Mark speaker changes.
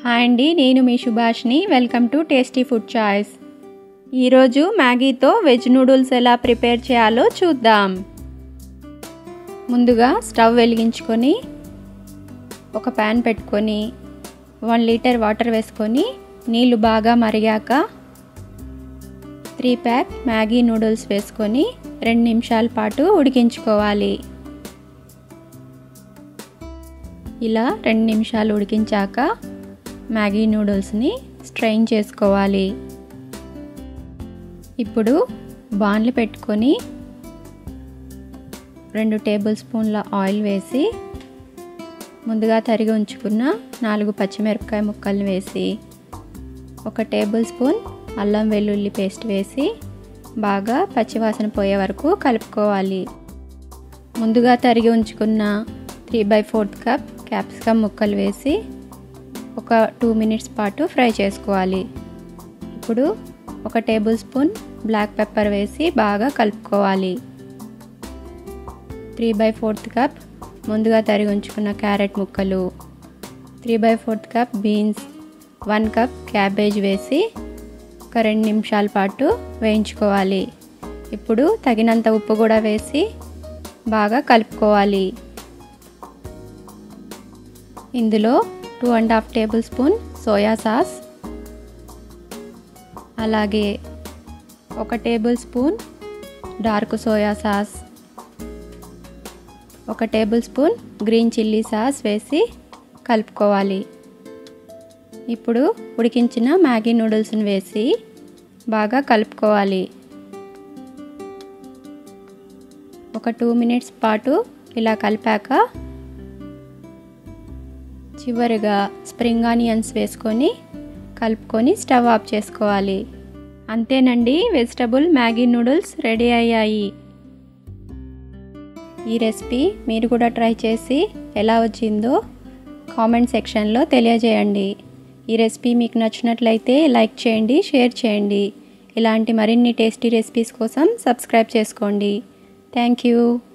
Speaker 1: hi అండి నేను మీ సుభాష్ని welcome to tasty food choice ఈరోజు మ్యాగీతో వెజ్ నూడిల్స్ ఎలా ప్రిపేర్ చేయాలో చూద్దాం ముందుగా స్టవ్ వెలిగించుకొని ఒక ప్యాన్ పెట్టుకొని వన్ లీటర్ వాటర్ వేసుకొని నీళ్ళు బాగా మరిగాక త్రీ ప్యాక్ మ్యాగీ నూడిల్స్ వేసుకొని రెండు నిమిషాల పాటు ఉడికించుకోవాలి ఇలా రెండు నిమిషాలు ఉడికించాక మ్యాగీ నూడిల్స్ని స్ట్రెయిన్ చేసుకోవాలి ఇప్పుడు బాన్లు పెట్టుకొని రెండు టేబుల్ స్పూన్ల ఆయిల్ వేసి ముందుగా తరిగి ఉంచుకున్న నాలుగు పచ్చిమిరపకాయ ముక్కలు వేసి ఒక టేబుల్ స్పూన్ అల్లం వెల్లుల్లి పేస్ట్ వేసి బాగా పచ్చివాసన పోయే వరకు కలుపుకోవాలి ముందుగా తరిగి ఉంచుకున్న three by fourth cup capsicum ముక్కలు వేసి ఒక టూ మినిట్స్ పాటు ఫ్రై చేసుకోవాలి ఇప్పుడు ఒక టేబుల్ స్పూన్ బ్లాక్ పెప్పర్ వేసి బాగా కలుపుకోవాలి త్రీ బై ఫోర్త్ కప్ ముందుగా తరిగి ఉంచుకున్న క్యారెట్ ముక్కలు three by fourth cup beans one cup cabbage వేసి ఒక రెండు నిమిషాల పాటు వేయించుకోవాలి ఇప్పుడు తగినంత ఉప్పు కూడా వేసి బాగా కలుపుకోవాలి ఇందులో two and half table spoon soya sauce అలాగే ఒక table spoon dark soya sauce ఒక table spoon green chilli sauce వేసి కలుపుకోవాలి ఇప్పుడు ఉడికించిన మ్యాగీ నూడిల్స్ని వేసి బాగా కలుపుకోవాలి ఒక టూ మినిట్స్ పాటు ఇలా కలిపాక చివరిగా స్ప్రింగ్ ఆనియన్స్ వేసుకొని కలుపుకొని స్టవ్ ఆఫ్ చేసుకోవాలి అంతేనండి వెజిటబుల్ మ్యాగీ నూడిల్స్ రెడీ అయ్యాయి ఈ రెసిపీ మీరు కూడా ట్రై చేసి ఎలా వచ్చిందో కామెంట్ సెక్షన్లో తెలియజేయండి ఈ రెసిపీ మీకు నచ్చినట్లయితే లైక్ చేయండి షేర్ చేయండి ఇలాంటి మరిన్ని టేస్టీ రెసిపీస్ కోసం సబ్స్క్రైబ్ చేసుకోండి థ్యాంక్ యూ